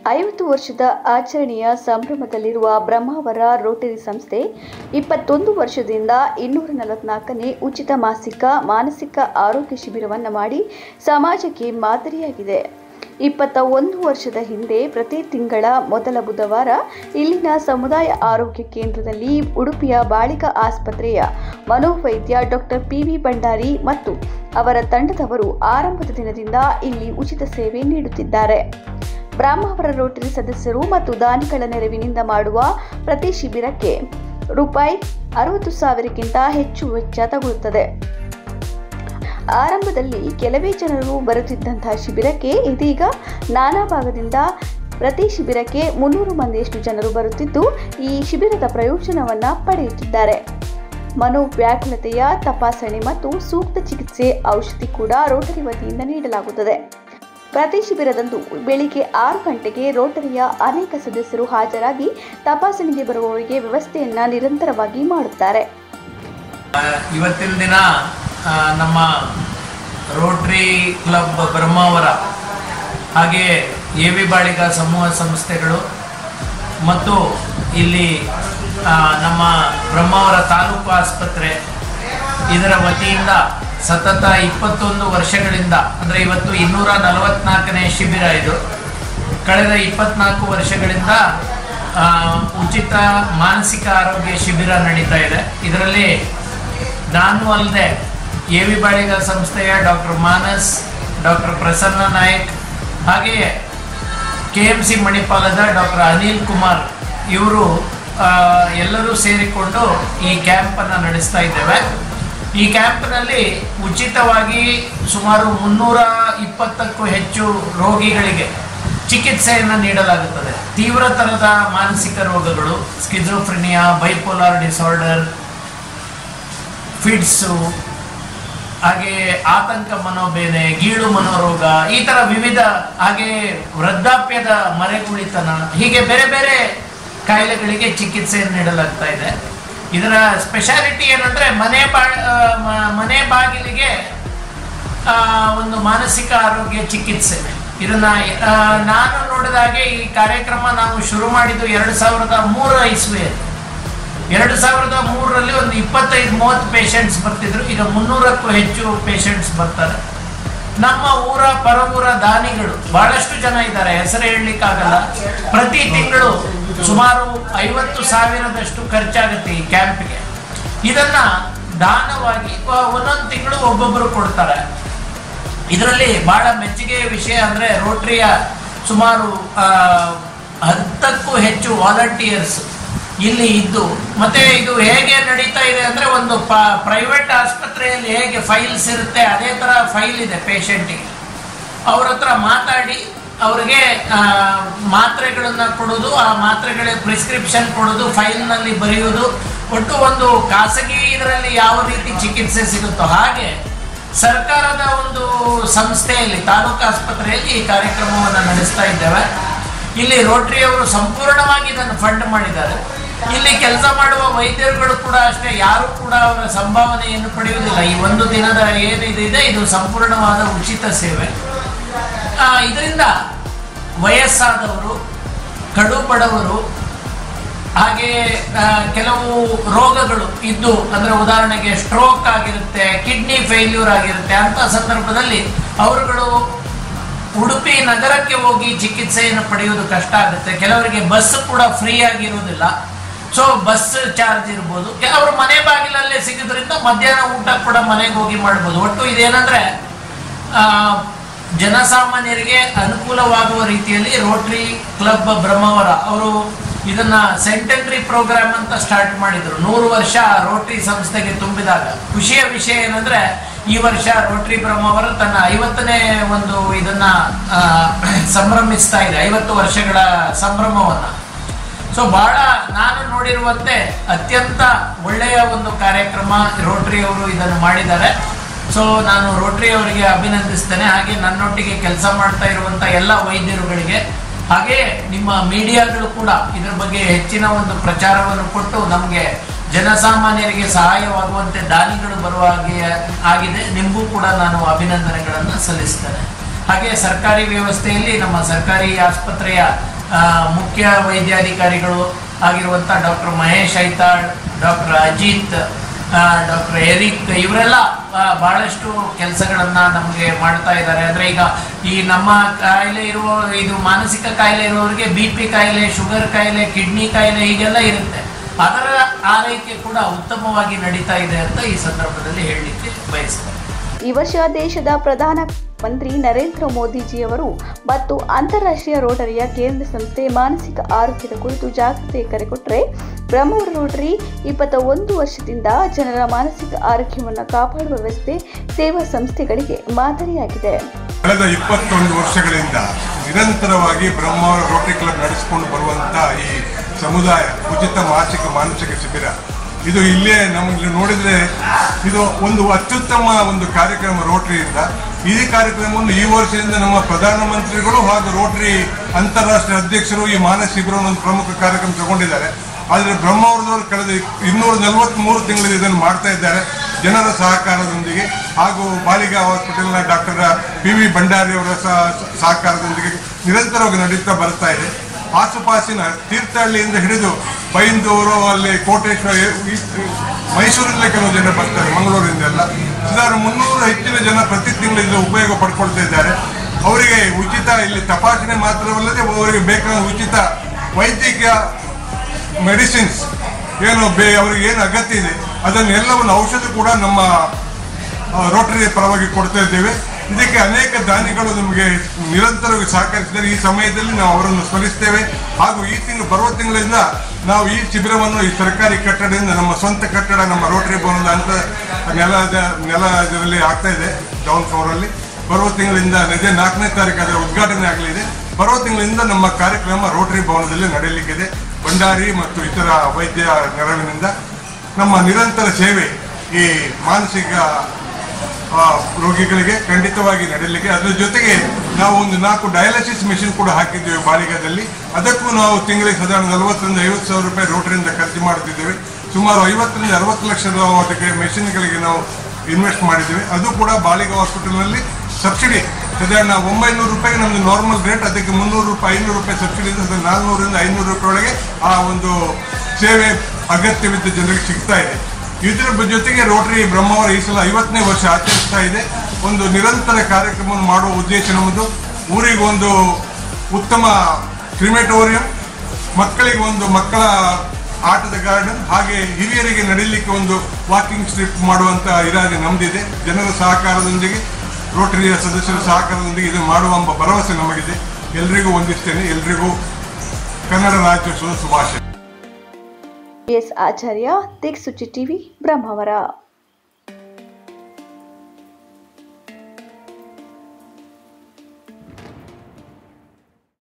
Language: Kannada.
ಐವತ್ತು ವರ್ಷದ ಆಚರಣೆಯ ಸಂಭ್ರಮದಲ್ಲಿರುವ ಬ್ರಹ್ಮಾವರ ರೋಟರಿ ಸಂಸ್ಥೆ ಇಪ್ಪತ್ತೊಂದು ವರ್ಷದಿಂದ ಇನ್ನೂರ ನಲವತ್ನಾಲ್ಕನೇ ಉಚಿತ ಮಾಸಿಕ ಮಾನಸಿಕ ಆರೋಗ್ಯ ಶಿಬಿರವನ್ನು ಮಾಡಿ ಸಮಾಜಕ್ಕೆ ಮಾದರಿಯಾಗಿದೆ ಇಪ್ಪತ್ತ ಒಂದು ವರ್ಷದ ಹಿಂದೆ ಪ್ರತಿ ತಿಂಗಳ ಮೊದಲ ಬುಧವಾರ ಇಲ್ಲಿನ ಸಮುದಾಯ ಆರೋಗ್ಯ ಕೇಂದ್ರದಲ್ಲಿ ಉಡುಪಿಯ ಬಾಳಿಕಾ ಆಸ್ಪತ್ರೆಯ ಮನೋವೈದ್ಯ ಡಾಕ್ಟರ್ ಪಿ ವಿ ಭಂಡಾರಿ ಮತ್ತು ಅವರ ತಂಡದವರು ಆರಂಭದ ದಿನದಿಂದ ಇಲ್ಲಿ ಉಚಿತ ಸೇವೆ ನೀಡುತ್ತಿದ್ದಾರೆ ಬ್ರಾಹ್ಮಾವರ ರೋಟರಿ ಸದಸ್ಯರು ಮತ್ತು ದಾನಿಗಳ ನೆರವಿನಿಂದ ಮಾಡುವ ಪ್ರತಿ ಶಿಬಿರಕ್ಕೆ ರೂಪಾಯಿ ಅರವತ್ತು ಸಾವಿರಕ್ಕಿಂತ ಹೆಚ್ಚು ವೆಚ್ಚ ತಗುಲುತ್ತದೆ ಆರಂಭದಲ್ಲಿ ಕೆಲವೇ ಜನರು ಬರುತ್ತಿದ್ದಂತಹ ಶಿಬಿರಕ್ಕೆ ಇದೀಗ ನಾನಾ ಭಾಗದಿಂದ ಪ್ರತಿ ಶಿಬಿರಕ್ಕೆ ಮುನ್ನೂರು ಮಂದಿಯಷ್ಟು ಜನರು ಬರುತ್ತಿದ್ದು ಈ ಶಿಬಿರದ ಪ್ರಯೋಜನವನ್ನ ಪಡೆಯುತ್ತಿದ್ದಾರೆ ಮನೋವ್ಯಾಕುಲತೆಯ ತಪಾಸಣೆ ಮತ್ತು ಸೂಕ್ತ ಚಿಕಿತ್ಸೆ ಔಷಧಿ ಕೂಡ ರೋಟರಿ ವತಿಯಿಂದ ನೀಡಲಾಗುತ್ತದೆ ಪ್ರತಿ ಶಿಬಿರದಂದು ಬೆಳಿಗ್ಗೆ ಆರು ಗಂಟೆಗೆ ರೋಟರಿಯ ಅನೇಕ ಸದಸ್ಯರು ಹಾಜರಾಗಿ ತಪಾಸಣೆಗೆ ಬರುವವರಿಗೆ ವ್ಯವಸ್ಥೆಯನ್ನ ನಿರಂತರವಾಗಿ ಮಾಡುತ್ತಾರೆ ಆ, ಇವತ್ತಿನ ದಿನ ಆ, ನಮ್ಮ ರೋಟ್ರಿ ಕ್ಲಬ್ ಬ್ರಹ್ಮಾವರ ಹಾಗೆ ಎ ವಿ ಬಾಳಿಗ ಸಮೂಹ ಸಂಸ್ಥೆಗಳು ಮತ್ತು ಇಲ್ಲಿ ಆ, ನಮ್ಮ ಬ್ರಹ್ಮಾವರ ತಾಲೂಕು ಆಸ್ಪತ್ರೆ ಇದರ ವತಿಯಿಂದ ಸತತ ಇಪ್ಪತ್ತೊಂದು ವರ್ಷಗಳಿಂದ ಅಂದರೆ ಇವತ್ತು ಇನ್ನೂರ ನಲವತ್ನಾಲ್ಕನೇ ಶಿಬಿರ ಇದು ಕಳೆದ ಇಪ್ಪತ್ನಾಲ್ಕು ವರ್ಷಗಳಿಂದ ಆ, ಉಚಿತ ಮಾನಸಿಕ ಆರೋಗ್ಯ ಶಿಬಿರ ನಡೀತಾ ಇದೆ ಇದರಲ್ಲಿ ನಾನು ಅಲ್ಲದೆ ಎ ವಿ ಬಾಳಿಗ ಸಂಸ್ಥೆಯ ಡಾಕ್ಟರ್ ಮಾನಸ್ ಡಾಕ್ಟರ್ ಪ್ರಸನ್ನ ನಾಯಕ್ ಹಾಗೆಯೇ ಕೆ ಎಂ ಸಿ ಮಣಿಪಾಲದ ಡಾಕ್ಟರ್ ಅನಿಲ್ ಕುಮಾರ್ ಇವರು ಎಲ್ಲರೂ ಸೇರಿಕೊಂಡು ಈ ಕ್ಯಾಂಪನ್ನು ನಡೆಸ್ತಾ ಇದ್ದೇವೆ ಈ ಕ್ಯಾಂಪ್ನಲ್ಲಿ ಉಚಿತವಾಗಿ ಸುಮಾರು ಮುನ್ನೂರ ಇಪ್ಪತ್ತಕ್ಕೂ ಹೆಚ್ಚು ರೋಗಿಗಳಿಗೆ ಚಿಕಿತ್ಸೆಯನ್ನು ನೀಡಲಾಗುತ್ತದೆ ತೀವ್ರತರದ ಮಾನಸಿಕ ರೋಗಗಳು ಸ್ಕಿಜೋಫ್ರಿನಿಯಾ ಬೈಪೋಲಾರ್ ಡಿಸಾರ್ಡರ್ ಫಿಡ್ಸು ಹಾಗೆ ಆತಂಕ ಮನೋಬೇನೆ ಗೀಳು ಮನೋರೋಗ ಈ ತರ ವಿವಿಧ ಹಾಗೆ ವೃದ್ಧಾಪ್ಯದ ಮರೆಗುಳಿತನ ಹೀಗೆ ಬೇರೆ ಬೇರೆ ಕಾಯಿಲೆಗಳಿಗೆ ಚಿಕಿತ್ಸೆಯನ್ನು ನೀಡಲಾಗ್ತಾ ಇದೆ ಇದರ ಸ್ಪೆಷಾಲಿಟಿ ಏನಂದ್ರೆ ಮನೆ ಬಾ ಆ, ಮ- ಮನೆ ಬಾಗಿಲಿಗೆ ಆ, ಒಂದು ಮಾನಸಿಕ ಆರೋಗ್ಯ ಚಿಕಿತ್ಸೆ ಇದನ್ನ ಆ, ನಾನು ನೋಡಿದ ಹಾಗೆ ಈ ಕಾರ್ಯಕ್ರಮ ನಾವು ಶುರು ಮಾಡಿದ್ದು ಎರಡು ಸಾವಿರದ ಮೂರರ ಇಸ್ವಿಯಲ್ಲಿ ಎರಡು ಸಾವಿರದ ಮೂರರಲ್ಲಿ ಒಂದು ಇಪ್ಪತ್ತೈದು ಮೂವತ್ತು ಪೇಷಂಟ್ಸ್ ಬರ್ತಿದ್ರು ಈಗ ಮುನ್ನೂರಕ್ಕೂ ಹೆಚ್ಚು ಪೇಷಂಟ್ಸ್ ಬರ್ತಾರೆ ನಮ್ಮ ಊರ ಪರವೂರ ದಾನಿಗಳು ಬಹಳಷ್ಟು ಜನ ಇದ್ದಾರೆ ಹೆಸರು ಹೇಳಲಿಕ್ಕಾಗಲ್ಲ ಪ್ರತಿ ತಿಂಗಳು ಸುಮಾರು ಐವತ್ತು ಸಾವಿರದಷ್ಟು ಖರ್ಚಾಗುತ್ತೆ ಈ ಕ್ಯಾಂಪ್ಗೆ ಇದನ್ನ ದಾನವಾಗಿ ಆ, ಒಂದೊಂದು ತಿಂಗಳು ಒಬ್ಬೊಬ್ಬರು ಕೊಡ್ತಾರೆ ಇದರಲ್ಲಿ ಬಹಳ ಮೆಚ್ಚುಗೆಯ ವಿಷಯ ಅಂದ್ರೆ ರೋಟರಿಯ ಸುಮಾರು ಆ, ಹತ್ತಕ್ಕೂ ಹೆಚ್ಚು ವಾಲಂಟಿಯರ್ಸ್ ಇಲ್ಲಿ ಇದ್ದು ಮತ್ತೆ ಇದು ಹೇಗೆ ನಡೀತಾ ಇದೆ ಅಂದ್ರೆ ಒಂದು ಪ್ರೈವೇಟ್ ಆಸ್ಪತ್ರೆಯಲ್ಲಿ ಹೇಗೆ ಫೈಲ್ಸ್ ಇರುತ್ತೆ ಅದೇ ತರ ಫೈಲ್ ಇದೆ ಪೇಷಂಟಿಗೆ ಅವ್ರ ಹತ್ರ ಮಾತಾಡಿ ಅವ್ರಿಗೆ ಆ, ಮಾತ್ರೆಗಳನ್ನ ಕೊಡೋದು ಆ ಮಾತ್ರೆಗಳ ಪ್ರಿಸ್ಕ್ರಿಪ್ಷನ್ ಕೊಡೋದು ಫೈಲ್ನಲ್ಲಿ ಬರೆಯುವುದು ಒಟ್ಟು ಒಂದು ಖಾಸಗಿ ಇದರಲ್ಲಿ ಯಾವ ರೀತಿ ಚಿಕಿತ್ಸೆ ಸಿಗುತ್ತೋ ಹಾಗೆ ಸರ್ಕಾರದ ಒಂದು ಸಂಸ್ಥೆಯಲ್ಲಿ ತಾಲೂಕು ಆಸ್ಪತ್ರೆಯಲ್ಲಿ ಈ ಕಾರ್ಯಕ್ರಮವನ್ನು ನಡೆಸ್ತಾ ಇದ್ದೇವೆ ಇಲ್ಲಿ ರೋಟರಿ ಅವರು ಸಂಪೂರ್ಣವಾಗಿ ಇದನ್ನು ಫಂಡ್ ಮಾಡಿದ್ದಾರೆ ಇಲ್ಲಿ ಕೆಲಸ ಮಾಡುವ ವೈದ್ಯರುಗಳು ಕೂಡ ಅಷ್ಟೇ ಯಾರು ಕೂಡ ಅವರ ಸಂಭಾವನೆಯನ್ನು ಪಡೆಯುವುದಿಲ್ಲ ಈ ಒಂದು ದಿನದ ಏನಿದೆ ಇದೆ ಇದು ಸಂಪೂರ್ಣವಾದ ಉಚಿತ ಸೇವೆ ಆ, ಇದರಿಂದ ವಯಸ್ಸಾದವರು ಕಡು ಬಡವರು ಹಾಗೆ ಆ, ಕೆಲವು ರೋಗಗಳು ಇದ್ದು ಅಂದ್ರೆ ಉದಾಹರಣೆಗೆ ಸ್ಟ್ರೋಕ್ ಆಗಿರುತ್ತೆ ಕಿಡ್ನಿ ಫೇಲ್ಯೂರ್ ಆಗಿರುತ್ತೆ ಅಂತ ಸಂದರ್ಭದಲ್ಲಿ ಅವರುಗಳು ಉಡುಪಿ ನಗರಕ್ಕೆ ಹೋಗಿ ಚಿಕಿತ್ಸೆಯನ್ನು ಪಡೆಯುವುದು ಕಷ್ಟ ಆಗುತ್ತೆ ಕೆಲವರಿಗೆ ಬಸ್ ಕೂಡ ಫ್ರೀ ಆಗಿರುವುದಿಲ್ಲ ಸೊ ಬಸ್ ಚಾರ್ಜ್ ಇರ್ಬೋದು ಕೆಲವರು ಮನೆ ಬಾಗಿಲಲ್ಲೇ ಸಿಗೋದ್ರಿಂದ ಮಧ್ಯಾಹ್ನ ಊಟ ಕೂಡ ಮನೆಗೆ ಹೋಗಿ ಮಾಡ್ಬೋದು ಒಟ್ಟು ಇದೇನಂದ್ರೆ ಆ, ಜನಸಾಮಾನ್ಯರಿಗೆ ಅನುಕೂಲವಾಗುವ ರೀತಿಯಲ್ಲಿ ರೋಟರಿ ಕ್ಲಬ್ ಬ್ರಹ್ಮಾವರ ಅವರು ಇದನ್ನ ಸೆಂಟೆಂಟ್ರಿ ಪ್ರೋಗ್ರಾಮ್ ಅಂತ ಸ್ಟಾರ್ಟ್ ಮಾಡಿದ್ರು ನೂರು ವರ್ಷ ರೋಟರಿ ಸಂಸ್ಥೆಗೆ ತುಂಬಿದಾಗ ಖುಷಿಯ ವಿಷಯ ಏನಂದ್ರೆ ಈ ವರ್ಷ ರೋಟರಿ ಬ್ರಹ್ಮಾವರ ತನ್ನ ಐವತ್ತನೇ ಒಂದು ಇದನ್ನ ಆ, ಸಂಭ್ರಮಿಸ್ತಾ ಇದೆ ಐವತ್ತು ವರ್ಷಗಳ ಸಂಭ್ರಮವನ್ನ ಸೊ ಬಹಳ ನಾನು ನೋಡಿರುವಂತೆ ಅತ್ಯಂತ ಒಳ್ಳೆಯ ಒಂದು ಕಾರ್ಯಕ್ರಮ ರೋಟರಿ ಅವರು ಇದನ್ನು ಮಾಡಿದ್ದಾರೆ ಸೊ ನಾನು ರೋಟರಿ ಅವರಿಗೆ ಅಭಿನಂದಿಸ್ತೇನೆ ಹಾಗೆ ನನ್ನೊಟ್ಟಿಗೆ ಕೆಲಸ ಮಾಡ್ತಾ ಇರುವಂತ ಎಲ್ಲ ವೈದ್ಯರುಗಳಿಗೆ ಹಾಗೆ ನಿಮ್ಮ ಮೀಡಿಯಾಗಳು ಕೂಡ ಇದ್ರ ಬಗ್ಗೆ ಹೆಚ್ಚಿನ ಒಂದು ಪ್ರಚಾರವನ್ನು ಕೊಟ್ಟು ನಮಗೆ ಜನಸಾಮಾನ್ಯರಿಗೆ ಸಹಾಯವಾಗುವಂತೆ ದಾನಿಗಳು ಬರುವ ಹಾಗೆ ಆಗಿದೆ ನಿಮಗೂ ಕೂಡ ನಾನು ಅಭಿನಂದನೆಗಳನ್ನು ಸಲ್ಲಿಸ್ತೇನೆ ಹಾಗೆ ಸರ್ಕಾರಿ ವ್ಯವಸ್ಥೆಯಲ್ಲಿ ನಮ್ಮ ಸರ್ಕಾರಿ ಆಸ್ಪತ್ರೆಯ ಆ, ಮುಖ್ಯ ವೈದ್ಯಾಧಿಕಾರಿಗಳು ಆಗಿರುವಂಥ doctor Mahesh Aithal doctor Ajith doctor Eric ಇವರೆಲ್ಲ ಆ, ಬಹಳಷ್ಟು ಕೆಲಸಗಳನ್ನ ನಮಗೆ ಮಾಡ್ತಾ ಇದ್ದಾರೆ ಅಂದ್ರೆ ಈಗ ಈ ನಮ್ಮ ಕಾಯಿಲೆ ಇರುವ ಇದು ಮಾನಸಿಕ ಕಾಯಿಲೆ ಇರುವವರಿಗೆ ಬಿ ಪಿ ಕಾಯಿಲೆ ಶುಗರ್ ಕಾಯಿಲೆ ಕಿಡ್ನಿ ಕಾಯಿಲೆ ಹೀಗೆಲ್ಲ ಇರುತ್ತೆ ಅದರ ಆರೈಕೆ ಕೂಡ ಉತ್ತಮವಾಗಿ ನಡೀತಾ ಇದೆ ಅಂತ ಈ ಸಂದರ್ಭದಲ್ಲಿ ಹೇಳಲಿಕ್ಕೆ ಬಯಸ್ತೇನೆ ಈ ವರ್ಷ ದೇಶದ ಪ್ರಧಾನ ಮಂತ್ರಿ ನರೇಂದ್ರ ಮೋದಿಜಿಯವರು ಮತ್ತು ಅಂತಾರಾಷ್ಟ್ರೀಯ ರೋಟರಿಯ ಕೇಂದ್ರ ಸಂಸ್ಥೆ ಮಾನಸಿಕ ಆರೋಗ್ಯದ ಕುರಿತು ಜಾಗೃತಿ ಕರೆಕೊಟ್ಟರೆ ಬ್ರಹ್ಮವರ ರೋಟರಿ ಇಪ್ಪತ್ತ ಒಂದು ವರ್ಷದಿಂದ ಜನರ ಮಾನಸಿಕ ಆರೋಗ್ಯವನ್ನು ಕಾಪಾಡುವ ವ್ಯವಸ್ಥೆ ಸೇವಾ ಸಂಸ್ಥೆಗಳಿಗೆ ಮಾದರಿಯಾಗಿದೆ ಕಳೆದ ಇಪ್ಪತ್ತೊಂದು ವರ್ಷಗಳಿಂದ ನಿರಂತರವಾಗಿ ಬ್ರಹ್ಮಾವರ ರೋಟರಿ ಕ್ಲಬ್ ನಡೆಸಿಕೊಂಡು ಬರುವಂತ ಈ ಸಮುದಾಯ ಉಚಿತ ಮಾಸಿಕ ಮಾನಸಿಕ ಶಿಬಿರ ಇದು ಇಲ್ಲೇ ನಮಗೆ ನೋಡಿದ್ರೆ ಇದು ಒಂದು ಅತ್ಯುತ್ತಮ ಒಂದು ಕಾರ್ಯಕ್ರಮ ರೋಟರಿಯಿಂದ ಈ ಕಾರ್ಯಕ್ರಮವನ್ನು ಈ ವರ್ಷದಿಂದ ನಮ್ಮ ಪ್ರಧಾನಮಂತ್ರಿಗಳು ಹಾಗೂ ರೋಟರಿ ಅಂತಾರಾಷ್ಟ್ರೀಯ ಅಧ್ಯಕ್ಷರು ಈ ಮಾನಸ ಶಿಬಿರವನ್ನು ಒಂದು ಪ್ರಮುಖ ಕಾರ್ಯಕ್ರಮ ತಗೊಂಡಿದ್ದಾರೆ ಆದರೆ ಬ್ರಹ್ಮಾವರದವರು ಕಳೆದ ಇನ್ನೂರ ನಲವತ್ಮೂರು ತಿಂಗಳಿಂದ ಇದನ್ನು ಮಾಡ್ತಾ ಇದ್ದಾರೆ ಜನರ ಸಹಕಾರದೊಂದಿಗೆ ಹಾಗೂ ಬಾಲಿಗಾ ಹಾಸ್ಪಿಟಲ್ನ ಡಾಕ್ಟರ್ ಪಿ ವಿ ಭಂಡಾರಿ ಅವರ ಸಹ- ಸಹಕಾರದೊಂದಿಗೆ ನಿರಂತರವಾಗಿ ನಡೀತಾ ಬರ್ತಾ ಇದೆ ಆಸುಪಾಸಿನ ತೀರ್ಥಹಳ್ಳಿಯಿಂದ ಹಿಡಿದು ಬೈಂದೂರು ಅಲ್ಲಿ ಕೋಟೇಶ್ವರ ಈ- ಈ- ಮೈಸೂರಿನಲ್ಲೇ ಕೆಲವು ಜನ ಬರ್ತಾರೆ ಮಂಗಳೂರಿಂದೆಲ್ಲ ಸುಮಾರು ಮುನ್ನೂರು ಹೆಚ್ಚಿನ ಜನ ಪ್ರತಿ ತಿಂಗಳು ಇದರ ಉಪಯೋಗ ಪಡ್ಕೊಳ್ತಾ ಇದ್ದಾರೆ ಅವರಿಗೆ ಉಚಿತ ಇಲ್ಲಿ ತಪಾಸಣೆ ಮಾತ್ರವಲ್ಲದೆ ಅವರಿಗೆ ಬೇಕಾದ ಉಚಿತ ವೈದ್ಯಕೀಯ ಮೆಡಿಸಿನ್ಸ್ ಏನು ಬೇ ಅವರಿಗೆ ಏನು ಅಗತ್ಯ ಇದೆ ಅದನ್ನೆಲ್ಲವನ್ನು ಔಷಧ ಕೂಡ ನಮ್ಮ ಆ, ರೋಟರಿ ಪರವಾಗಿ ಕೊಡ್ತಾ ಇದ್ದೇವೆ ಇದಕ್ಕೆ ಅನೇಕ ದಾನಿಗಳು ನಮಗೆ ನಿರಂತರವಾಗಿ ಸಹಕರಿಸಿದ್ದಾರೆ ಈ ಸಮಯದಲ್ಲಿ ನಾವು ಅವರನ್ನು ಸ್ಮರಿಸ್ತೇವೆ ಹಾಗೂ ಈ ತಿಂಗಳು ಬರುವ ತಿಂಗಳಿಂದ ನಾವು ಈ ಶಿಬಿರವನ್ನು ಈ ಸರ್ಕಾರಿ ಕಟ್ಟಡದಿಂದ ನಮ್ಮ ಸ್ವಂತ ಕಟ್ಟಡ ನಮ್ಮ ರೋಟರಿ ಭವನದ ಅಂತ ನೆಲದ ನೆಲ ಇದರಲ್ಲಿ ಆಗ್ತಾ ಇದೆ ಡೌನ್ ಫ್ಲೋರಲ್ಲಿ ಬರುವ ತಿಂಗಳಿಂದ ನಿಜ ನಾಲ್ಕನೇ ತಾರೀಕು ಅದರ ಉದ್ಘಾಟನೆ ಆಗಲಿದೆ ಬರುವ ತಿಂಗಳಿಂದ ನಮ್ಮ ಕಾರ್ಯಕ್ರಮ ರೋಟರಿ ಭವನದಲ್ಲಿ ನಡೆಯಲಿಕ್ಕಿದೆ ಭಂಡಾರಿ ಮತ್ತು ಇತರ ವೈದ್ಯ ನೆರವಿನಿಂದ ನಮ್ಮ ನಿರಂತರ ಸೇವೆ ಈ ಮಾನಸಿಕ ಆ, ರೋಗಿಗಳಿಗೆ ಖಂಡಿತವಾಗಿ ನಡೆಯಲಿಕ್ಕೆ ಅದರ ಜೊತೆಗೆ ನಾವು ಒಂದು ನಾಲ್ಕು ಡಯಾಲಿಸಿಸ್ ಮೆಷಿನ್ ಕೂಡ ಹಾಕಿದ್ದೇವೆ ಬಾಲಿಗಾದಲ್ಲಿ ಅದಕ್ಕೂ ನಾವು ತಿಂಗಳಿಗೆ ಸಾಧಾರಣ ನಲವತ್ತರಿಂದ ಐವತ್ತು ಸಾವಿರ ರೂಪಾಯಿ ರೋಟರಿಯಿಂದ ಖರ್ಚು ಮಾಡುತ್ತಿದ್ದೇವೆ ಸುಮಾರು ಐವತ್ತರಿಂದ ಅರವತ್ತು ಲಕ್ಷ ಅದಕ್ಕೆ ಮೆಷಿನ್ಗಳಿಗೆ ನಾವು ಇನ್ವೆಸ್ಟ್ ಮಾಡಿದ್ದೇವೆ ಅದು ಕೂಡ ಬಾಲಿಗ ಹಾಸ್ಪಿಟಲ್ನಲ್ಲಿ ಸಬ್ಸಿಡಿ ಸಾಧಾರಣ ಒಂಬೈನೂರು ರೂಪಾಯಿಗೆ ನಮ್ಮದು ನಾರ್ಮಲ್ ರೇಟ್ ಅದಕ್ಕೆ ಮುನ್ನೂರು ರೂಪಾಯಿ ಐನೂರು ರೂಪಾಯಿ ಸಬ್ಸಿಡಿ ಇದೆ ಅದು ನಾಲ್ನೂರಿಂದ ಐನೂರು ರೂಪಾಯಿ ಒಳಗೆ ಆ ಒಂದು ಸೇವೆ ಅಗತ್ಯವಿದ್ದ ಜನರಿಗೆ ಸಿಗ್ತಾ ಇದೆ ಇದರ ಬ- ಜೊತೆಗೆ ರೋಟರಿ ಬ್ರಹ್ಮಾವರ ಈ ಸಲ ಐವತ್ತನೇ ವರ್ಷ ಆಚರಿಸ್ತಾ ಇದೆ ಒಂದು ನಿರಂತರ ಕಾರ್ಯಕ್ರಮವನ್ನು ಮಾಡುವ ಉದ್ದೇಶ ನಮ್ಮದು ಊರಿಗೆ ಒಂದು ಉತ್ತಮ ಕ್ರಿಮೆಟೋರಿಯಂ ಮಕ್ಕಳಿಗೆ ಒಂದು ಮಕ್ಕಳ ಆಟದ ಗಾರ್ಡನ್ ಹಾಗೆ ಹಿರಿಯರಿಗೆ ನಡೀಲಿಕ್ಕೆ ಒಂದು ವಾಕಿಂಗ್ ಸ್ಟ್ರಿಪ್ ಮಾಡುವಂತ ಇರಾದೆ ನಮ್ದಿದೆ ಜನರ ಸಹಕಾರದೊಂದಿಗೆ ರೋಟರಿಯ ಸದಸ್ಯರ ಸಹಕಾರದೊಂದಿಗೆ ಇದನ್ನು ಮಾಡುವ ಎಂಬ ಭರವಸೆ ನಮಗಿದೆ ಎಲ್ರಿಗೂ ಹೊಂದಿಸ್ತೇನೆ ಎಲ್ರಿಗೂ ಕನ್ನಡ ರಾಜ್ಯೋತ್ಸವ ಶುಭಾಶಯ ಎಸ್ ಆಚಾರ್ಯ ದಿಕ್ಸುಚಿ ಟಿವಿ ಬ್ರಹ್ಮಾವರ